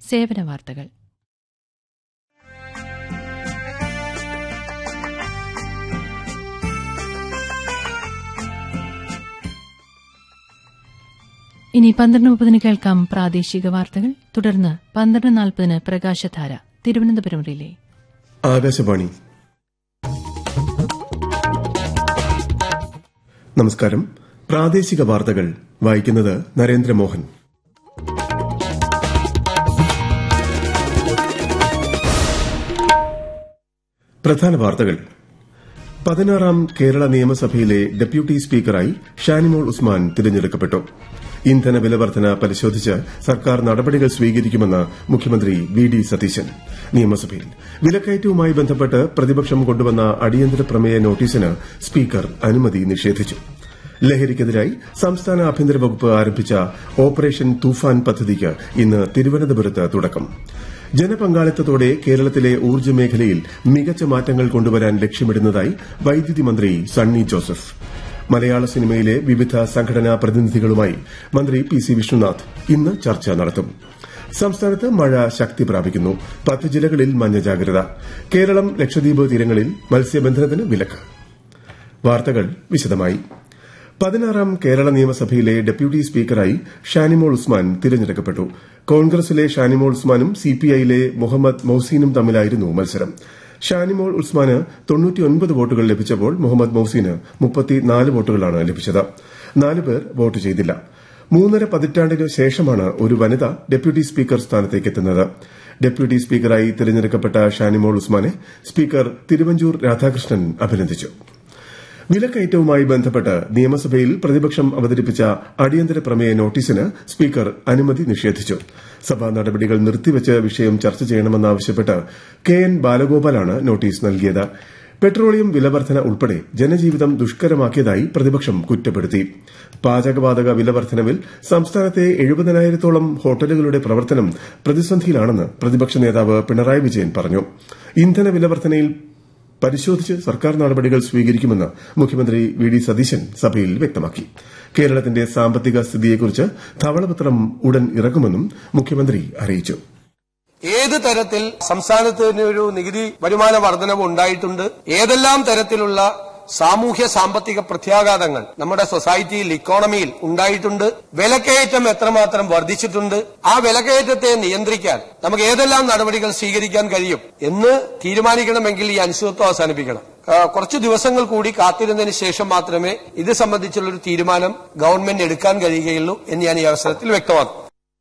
സേവന വാർത്തകൾ ഇനി പന്ത്രണ്ട് മുപ്പതിന് കേൾക്കാം പ്രാദേശിക വാർത്തകൾ തുടർന്ന് പന്ത്രണ്ട് നാൽപ്പതിന് പ്രകാശധാര തിരുവനന്തപുരം റിലേ ആകാശവാണി നമസ്കാരം പ്രാദേശിക വാർത്തകൾ വായിക്കുന്നത് നരേന്ദ്രമോഹൻ പ്രധാന വാർത്തകൾ പതിനാറാം കേരള നിയമസഭയിലെ ഡെപ്യൂട്ടി സ്പീക്കറായി ഷാനിമോൾ ഉസ്മാൻ തിരഞ്ഞെടുക്കപ്പെട്ടു ഇന്ധന വിലവർധന പരിശോധിച്ച് സർക്കാർ നടപടികൾ സ്വീകരിക്കുമെന്ന് മുഖ്യമന്ത്രി വി ഡി സതീശൻ നിയമസഭയിൽ വിലക്കയറ്റവുമായി ബന്ധപ്പെട്ട് പ്രതിപക്ഷം കൊണ്ടുവന്ന അടിയന്തര പ്രമേയ നോട്ടീസിന് സ്പീക്കർ അനുമതി നിഷേധിച്ചു ലഹരിക്കെതിരായി സംസ്ഥാന ആഭ്യന്തര വകുപ്പ് ആരംഭിച്ച ഓപ്പറേഷൻ തൂഫാൻ പദ്ധതിക്ക് ഇന്ന് തിരുവനന്തപുരത്ത് തുടക്കം ജനപങ്കാളിത്തത്തോടെ കേരളത്തിലെ ഊർജ്ജ മേഖലയിൽ മികച്ച മാറ്റങ്ങൾ കൊണ്ടുവരാൻ ലക്ഷ്യമിടുന്നതായി വൈദ്യുതി മന്ത്രി സണ്ണി ജോസഫ് മലയാള സിനിമയിലെ വിവിധ സംഘടനാ പ്രതിനിധികളുമായി മന്ത്രി പി സി വിഷ്ണുനാഥ് ഇന്ന് ചർച്ച നടത്തും സംസ്ഥാനത്ത് മഴ ശക്തി പ്രാപിക്കുന്നു പത്ത് ജില്ലകളിൽ മഞ്ഞ ജാഗ്രത കേരളം ലക്ഷദ്വീപ് തീരങ്ങളിൽ മത്സ്യബന്ധനത്തിന് വിലക്ക് വാർത്തകൾ വിശദമായി പതിനാറാം കേരള നിയമസഭയിലെ ഡെപ്യൂട്ടി സ്പീക്കറായി ഷാനിമോൾ ഉസ്മാൻ തിരഞ്ഞെടുക്കപ്പെട്ടു കോൺഗ്രസിലെ ഷാനിമോൾ ഉസ്മാനും സിപിഐയിലെ മുഹമ്മദ് മൌസീനും തമ്മിലായിരുന്നു മത്സരം ഷാനിമോൾ ഉസ്മാന് തൊണ്ണൂറ്റിയൊൻപത് വോട്ടുകൾ ലഭിച്ചപ്പോൾ മുഹമ്മദ് മൌസീന് മുപ്പത്തിനാല് വോട്ടുകളാണ് ലഭിച്ചത് നാലുപേർ വോട്ട് ചെയ്തില്ല മൂന്നര പതിറ്റാണ്ടിന് ശേഷമാണ് ഒരു വനിത ഡെപ്യൂട്ടി സ്പീക്കർ സ്ഥാനത്തേക്ക് എത്തുന്നത് ഡെപ്യൂട്ടി സ്പീക്കറായി തിരഞ്ഞെടുക്കപ്പെട്ട ഷാനിമോൾ ഉസ്മാനെ സ്പീക്കർ തിരുവഞ്ചൂർ രാധാകൃഷ്ണൻ അഭിനന്ദിച്ചു വിലക്കയറ്റവുമായി ബന്ധപ്പെട്ട് നിയമസഭയിൽ പ്രതിപക്ഷം അവതരിപ്പിച്ച അടിയന്തര പ്രമേയ നോട്ടീസിന് സ്പീക്കർ അനുമതി നിഷേധിച്ചു സഭാ നടപടികൾ നിർത്തിവച്ച് വിഷയം ചർച്ച ചെയ്യണമെന്നാവശ്യപ്പെട്ട് കെ എൻ ബാലഗോപാലാണ് നോട്ടീസ് നൽകിയത് പെട്രോളിയം വിലവർധന ഉൾപ്പെടെ ജനജീവിതം ദുഷ്കരമാക്കിയതായി പ്രതിപക്ഷം കുറ്റപ്പെടുത്തി പാചകവാതക വിലവർധനവിൽ സംസ്ഥാനത്തെ എഴുപതിനായിരത്തോളം ഹോട്ടലുകളുടെ പ്രവർത്തനം പ്രതിസന്ധിയിലാണെന്ന് പ്രതിപക്ഷ നേതാവ് പിണറായി വിജയൻ പറഞ്ഞു ഇന്ധന വിലവർധനയിൽ പരിശോധിച്ച് സർക്കാർ നടപടികൾ സ്വീകരിക്കുമെന്ന് മുഖ്യമന്ത്രി വി ഡി സതീശൻ സഭയിൽ വ്യക്തമാക്കി കേരളത്തിന്റെ സാമ്പത്തിക സ്ഥിതിയെക്കുറിച്ച് ധവളപത്രം ഉടൻ ഇറക്കുമെന്നും മുഖ്യമന്ത്രി അറിയിച്ചു ഏത് തരത്തിൽ സംസ്ഥാനത്തിന് ഒരു നികുതി വരുമാന വർധനവ് ഉണ്ടായിട്ടുണ്ട് ഏതെല്ലാം തരത്തിലുള്ള സാമൂഹ്യ സാമ്പത്തിക പ്രത്യാഘാതങ്ങൾ നമ്മുടെ സൊസൈറ്റിയിൽ ഇക്കോണമിയിൽ ഉണ്ടായിട്ടുണ്ട് വിലക്കയറ്റം എത്രമാത്രം വർദ്ധിച്ചിട്ടുണ്ട് ആ വിലക്കയറ്റത്തെ നിയന്ത്രിക്കാൻ നമുക്ക് ഏതെല്ലാം നടപടികൾ സ്വീകരിക്കാൻ കഴിയും എന്ന് തീരുമാനിക്കണമെങ്കിൽ ഈ അനിശ്ചിതത്വം അവസാനിപ്പിക്കണം ആ, കുറച്ച് ദിവസങ്ങൾ കൂടി കാത്തിരുന്നതിന് ശേഷം മാത്രമേ ഇത് സംബന്ധിച്ചുള്ള ഒരു തീരുമാനം ഗവൺമെന്റ് എടുക്കാൻ കഴിയുകയുള്ളൂ എന്ന് ഞാൻ ഈ അവസരത്തിൽ വ്യക്തമാക്കും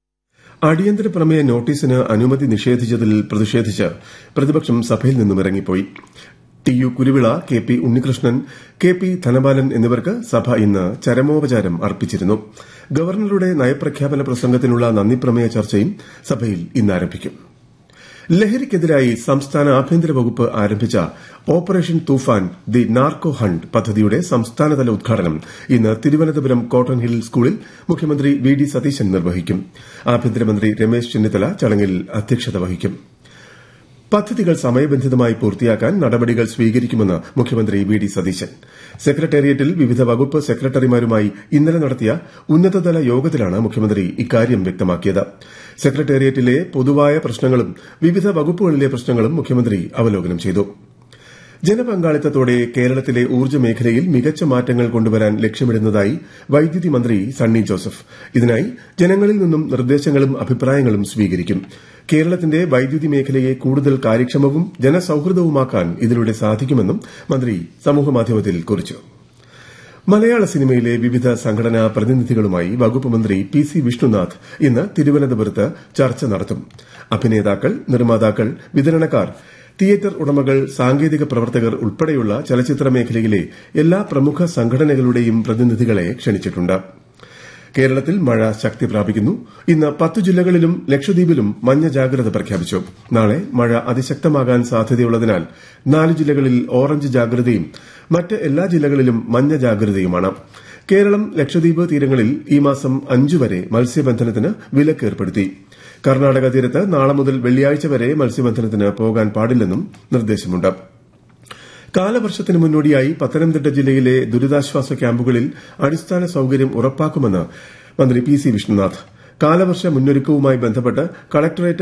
അടിയന്തര പ്രമേയ നോട്ടീസിന് അനുമതി നിഷേധിച്ചതിൽ പ്രതിഷേധിച്ച് പ്രതിപക്ഷം സഭയിൽ നിന്നും ഇറങ്ങിപ്പോയി T U Kuruvila K P Unnikrishnan K P Dhanapalan എന്നിവർക്ക് സഭ ഇന്ന് ചരമോപചാരം അർപ്പിച്ചിരുന്നു ഗവർണറുടെ നയപ്രഖ്യാപന പ്രസംഗത്തിനുള്ള നന്ദിപ്രമേയ ചർച്ചയും സഭയിൽ ഇന്ന് ആരംഭിക്കും ലഹരിക്കെതിരായി സംസ്ഥാന ആഭ്യന്തര വകുപ്പ് ആരംഭിച്ച operation Toofan the narco hunt പദ്ധതിയുടെ സംസ്ഥാനതല ഉദ്ഘാടനം ഇന്ന് തിരുവനന്തപുരം കോട്ടൺ ഹിൽ സ്കൂളിൽ മുഖ്യമന്ത്രി വി ഡി സതീശൻ നിർവഹിക്കും ആഭ്യന്തരമന്ത്രി രമേശ് ചെന്നിത്തല ചടങ്ങിൽ അധ്യക്ഷത വഹിക്കും പദ്ധതികൾ സമയബന്ധിതമായി പൂർത്തിയാക്കാൻ നടപടികൾ സ്വീകരിക്കുമെന്ന് മുഖ്യമന്ത്രി വി ഡി സതീശൻ സെക്രട്ടേറിയറ്റിൽ വിവിധ വകുപ്പ് സെക്രട്ടറിമാരുമായി ഇന്നലെ നടത്തിയ ഉന്നതതല യോഗത്തിലാണ് മുഖ്യമന്ത്രി ഇക്കാര്യം വ്യക്തമാക്കിയത് സെക്രട്ടേറിയറ്റിലെ പൊതുവായ പ്രശ്നങ്ങളും വിവിധ വകുപ്പുകളിലെ പ്രശ്നങ്ങളും മുഖ്യമന്ത്രി അവലോകനം ചെയ്തു ജനപങ്കാളിത്തത്തോടെ കേരളത്തിലെ ഊർജ്ജ മേഖലയിൽ മികച്ച മാറ്റങ്ങൾ കൊണ്ടുവരാൻ ലക്ഷ്യമിടുന്നതായി വൈദ്യുതി മന്ത്രി സണ്ണി ജോസഫ് ഇതിനായി ജനങ്ങളിൽ നിന്നും നിർദ്ദേശങ്ങളും അഭിപ്രായങ്ങളും സ്വീകരിക്കും കേരളത്തിന്റെ വൈദ്യുതി മേഖലയെ കൂടുതൽ കാര്യക്ഷമവും ജനസൌഹൃദവുമാക്കാൻ ഇതിലൂടെ സാധിക്കുമെന്നും മന്ത്രി സമൂഹമാധ്യമത്തിൽ കുറിച്ചു മലയാള സിനിമയിലെ വിവിധ സംഘടനാ പ്രതിനിധികളുമായി വകുപ്പ് മന്ത്രി പി സി വിഷ്ണുനാഥ് ഇന്ന് തിരുവനന്തപുരത്ത് ചർച്ച നടത്തും അഭിനേതാക്കൾ നിർമ്മാതാക്കൾ വിതരണക്കാർ തിയേറ്റർ ഉടമകൾ സാങ്കേതിക പ്രവർത്തകർ ഉൾപ്പെടെയുള്ള ചലച്ചിത്ര മേഖലയിലെ എല്ലാ പ്രമുഖ സംഘടനകളുടെയും പ്രതിനിധികളെ ക്ഷണിച്ചിട്ടുണ്ട് കേരളത്തിൽ മഴ ശക്തി പ്രാപിക്കുന്നു ഇന്ന് പത്തു ജില്ലകളിലും ലക്ഷദ്വീപിലും മഞ്ഞ ജാഗ്രത പ്രഖ്യാപിച്ചു നാളെ മഴ അതിശക്തമാകാൻ സാധ്യതയുള്ളതിനാൽ നാല് ജില്ലകളിൽ ഓറഞ്ച് ജാഗ്രതയും മറ്റ് എല്ലാ ജില്ലകളിലും മഞ്ഞ ജാഗ്രതയുമാണ് കേരളം ലക്ഷദ്വീപ് തീരങ്ങളിൽ ഈ മാസം അഞ്ചു വരെ മത്സ്യബന്ധനത്തിന് വിലക്ക് ഏർപ്പെടുത്തി കർണാടക തീരത്ത് നാളെ മുതൽ വെള്ളിയാഴ്ച വരെ മത്സ്യബന്ധനത്തിന് പോകാൻ പാടില്ലെന്നും നിർദ്ദേശമുണ്ട് കാലവർഷത്തിന് മുന്നോടിയായി പത്തനംതിട്ട ജില്ലയിലെ ദുരിതാശ്വാസ ക്യാമ്പുകളിൽ അടിസ്ഥാന സൌകര്യം ഉറപ്പാക്കുമെന്ന് മന്ത്രി പി സി വിഷ്ണുനാഥ് കാലവർഷ മുന്നൊരുക്കവുമായി ബന്ധപ്പെട്ട് കളക്ടറേറ്റ്